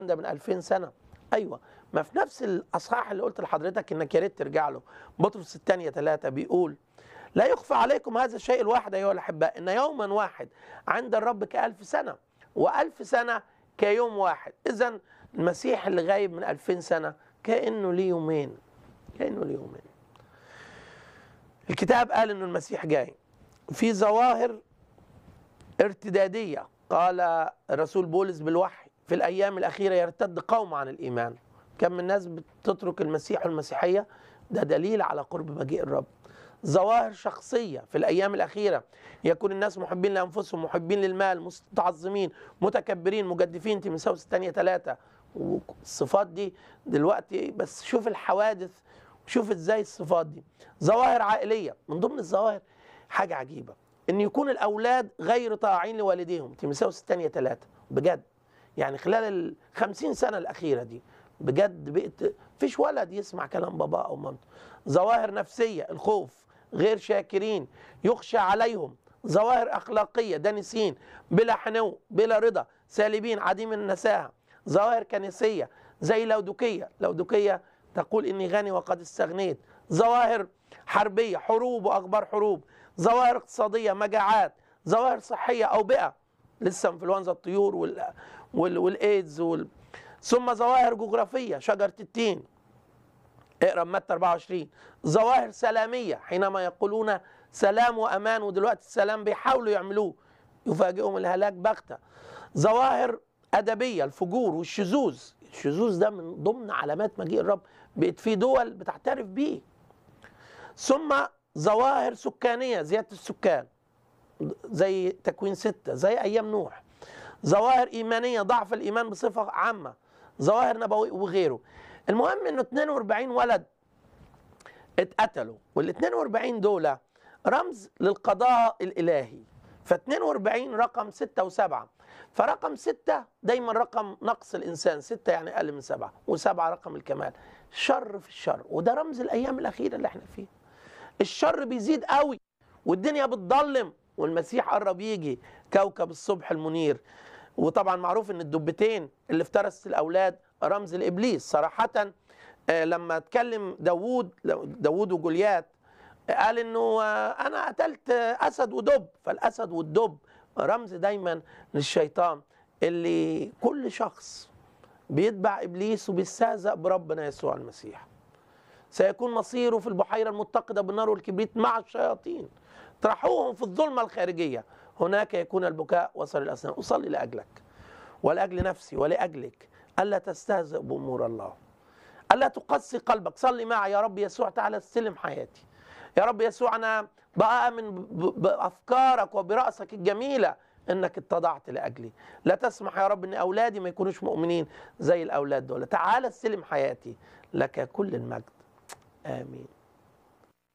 ده من 2000 سنه ايوه ما في نفس الاصحاح اللي قلت لحضرتك انك يا ريت ترجع له بطرس الثانيه ثلاثه بيقول لا يخفى عليكم هذا الشيء الواحد ايها الاحباء ان يوما واحد عند الرب كألف سنه وألف سنه كيوم واحد اذا المسيح اللي غايب من 2000 سنه كانه ليه يومين كانه ليه يومين الكتاب قال انه المسيح جاي في ظواهر ارتداديه قال الرسول بولس بالوحي في الايام الاخيره يرتد قوم عن الايمان كم من الناس بتترك المسيح والمسيحيه ده دليل على قرب مجيء الرب ظواهر شخصيه في الايام الاخيره يكون الناس محبين لانفسهم محبين للمال متعظمين متكبرين مجدفين تيموثاوس الثانيه ثلاثه والصفات دي دلوقتي بس شوف الحوادث شوف ازاي الصفات دي ظواهر عائليه من ضمن الظواهر حاجه عجيبه ان يكون الاولاد غير طاعين لوالديهم تيموثاوس الثانيه ثلاثه بجد يعني خلال ال 50 سنه الاخيره دي بجد بقت فيش ولد يسمع كلام باباه او مامته ظواهر نفسيه الخوف غير شاكرين يخشى عليهم ظواهر اخلاقيه دانسين بلا حنو بلا رضا سالبين عديم النساهه ظواهر كنسيه زي لودوكيه لودوكيه تقول اني غني وقد استغنيت ظواهر حربيه حروب واخبار حروب ظواهر اقتصاديه مجاعات ظواهر صحيه اوبئه لسه انفلونزا الطيور وال وال والايدز وال... ثم ظواهر جغرافيه شجره التين اقرا متى 24 ظواهر سلاميه حينما يقولون سلام وامان ودلوقتي السلام بيحاولوا يعملوه يفاجئهم الهلاك بغته ظواهر ادبيه الفجور والشذوذ الشذوذ ده من ضمن علامات مجيء الرب بقت في دول بتعترف بيه ثم ظواهر سكانيه زياده السكان زي تكوين ستة زي ايام نوح ظواهر ايمانيه ضعف الايمان بصفه عامه ظواهر نبويه وغيره المهم انه 42 ولد اتقتلوا وال 42 دول رمز للقضاء الالهي ف 42 رقم 6 و7 فرقم 6 دايما رقم نقص الانسان 6 يعني اقل من 7 و7 رقم الكمال شر في الشر وده رمز الايام الاخيره اللي احنا فيها الشر بيزيد قوي والدنيا بتضلم والمسيح قرب يجي كوكب الصبح المنير وطبعا معروف ان الدبتين اللي افترست الاولاد رمز لابليس صراحه لما اتكلم داوود داوود وجوليات قال انه انا قتلت اسد ودب فالاسد والدب رمز دايما للشيطان اللي كل شخص بيتبع ابليس وبيستهزأ بربنا يسوع المسيح سيكون مصيره في البحيره المتقده بالنار والكبريت مع الشياطين طرحوهم في الظلمه الخارجيه هناك يكون البكاء وصل الاسنان اصلي لاجلك ولاجل نفسي ولاجلك الا تستهزئ بامور الله الا تقسي قلبك صلي معي يا رب يسوع تعالى استلم حياتي يا رب يسوع انا بآمن بافكارك وبراسك الجميله انك اتضعت لاجلي لا تسمح يا رب ان اولادي ما يكونوش مؤمنين زي الاولاد دول تعالى استلم حياتي لك كل المجد امين